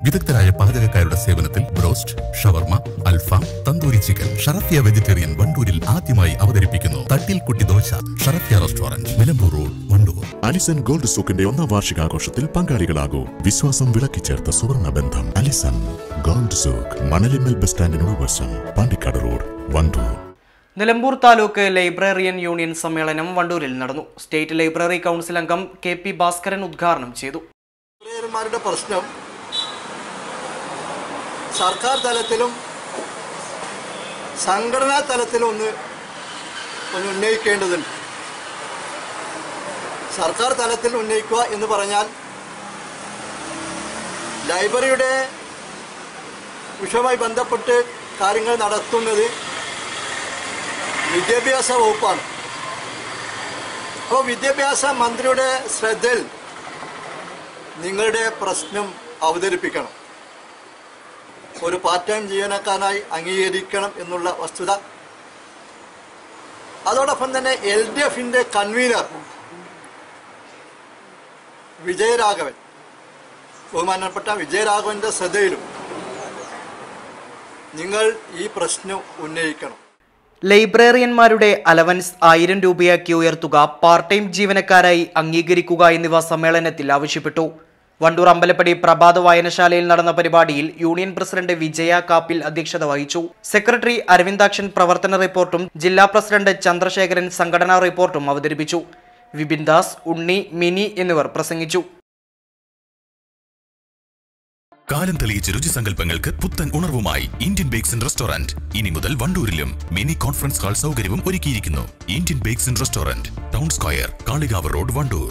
വിദഗ്ധരായ പാചകക്കാരുടെ സേവനത്തിൽ ബ്രോസ്റ്റ് ഷവർമ അൽഫാം തന്തൂരി ചിക്കൻ ഷറഫിയ വെജിറ്റേറിയൻ വണ്ടൂരിൽ ആദ്യമായി അവതരിപ്പിക്കുന്നു തട്ടിൽ കുട്ടി dosa Sharafiya restaurant Nilambur road Wandoor Alison gold സൂക്കിന്റെ ഒന്നാം വാർഷികാഘോഷത്തിൽ പങ്കാളികളാകൂ വിശ്വാസം വിളക്കിച്ചേർത്ത സുവർണ ബന്ധം അലിസൺ ഗോൾഡ് സൂക്ക് മണലിമൽ ബസ് സ്റ്റാൻഡിനോട് വശം Pandikkad road Wandoor Nilambur taluk librarian union സമ്മേളനം വണ്ടൂരിൽ നടന്നു സ്റ്റേറ്റ് ലൈബ്രറി കൗൺസിൽ അംഗം കെ പി ഭാസ്കരൻ ഉദ്ഘാടനം ചെയ്തു ലൈബ്രറിയന്മാരുടെ പ്രശ്നം സർക്കാർ തലത്തിലും സംഘടനാ തലത്തിലും ഒന്ന് ഒന്ന് ഉന്നയിക്കേണ്ടതുണ്ട് സർക്കാർ തലത്തിൽ ഉന്നയിക്കുക എന്ന് പറഞ്ഞാൽ ലൈബ്രറിയുടെ വിഷയവുമായി ബന്ധപ്പെട്ട് കാര്യങ്ങൾ നടത്തുന്നത് വിദ്യാഭ്യാസ വകുപ്പാണ് അപ്പോൾ വിദ്യാഭ്യാസ മന്ത്രിയുടെ ശ്രദ്ധയിൽ നിങ്ങളുടെ പ്രശ്നം അവതരിപ്പിക്കണം ഒരു പാർട്ട് ടൈം ജീവനക്കാരനായി അംഗീകരിക്കണം എന്നുള്ള വസ്തുത അതോടൊപ്പം തന്നെ എൽ ഡി എഫിന്റെ കൺവീനർ വിജയരാഘവൻ ബഹുമാനപ്പെട്ട വിജയരാഘവന്റെ ശ്രദ്ധയിലും നിങ്ങൾ ഈ പ്രശ്നം ഉന്നയിക്കണം ലൈബ്രറിയന്മാരുടെ അലവൻസ് ആയിരം രൂപയാക്കി ഉയർത്തുക പാർട്ട് ടൈം ജീവനക്കാരായി അംഗീകരിക്കുക എന്നിവ സമ്മേളനത്തിൽ ആവശ്യപ്പെട്ടു വണ്ടൂർ അമ്പലപ്പടി പ്രഭാത വായനശാലയിൽ നടന്ന പരിപാടിയിൽ യൂണിയൻ പ്രസിഡന്റ് വിജയ കാപ്പിൽ അധ്യക്ഷത വഹിച്ചു സെക്രട്ടറി അരവിന്ദാക്ഷൻ പ്രവർത്തന റിപ്പോർട്ടും ജില്ലാ പ്രസിഡന്റ് ചന്ദ്രശേഖരൻ സംഘടനാ റിപ്പോർട്ടും അവതരിപ്പിച്ചു വിപിൻ ദാസ് ഉണ്ണി മിനി എന്നിവർ പ്രസംഗിച്ചു കാലം തെളിയിച്ച രുചിസങ്കല്പങ്ങൾക്ക് പുത്തൻ ഉണർവുമായി ഇന്ത്യൻ ബേക്സ് ആൻഡ് റെസ്റ്റോറന്റ് ഇനി മുതൽ വണ്ടൂരിലും മിനി കോൺഫറൻസ് ഹാൾ സൗകര്യവും ഒരുക്കിയിരിക്കുന്നു Indian bakes and restaurant town square Kalikavu road Wandoor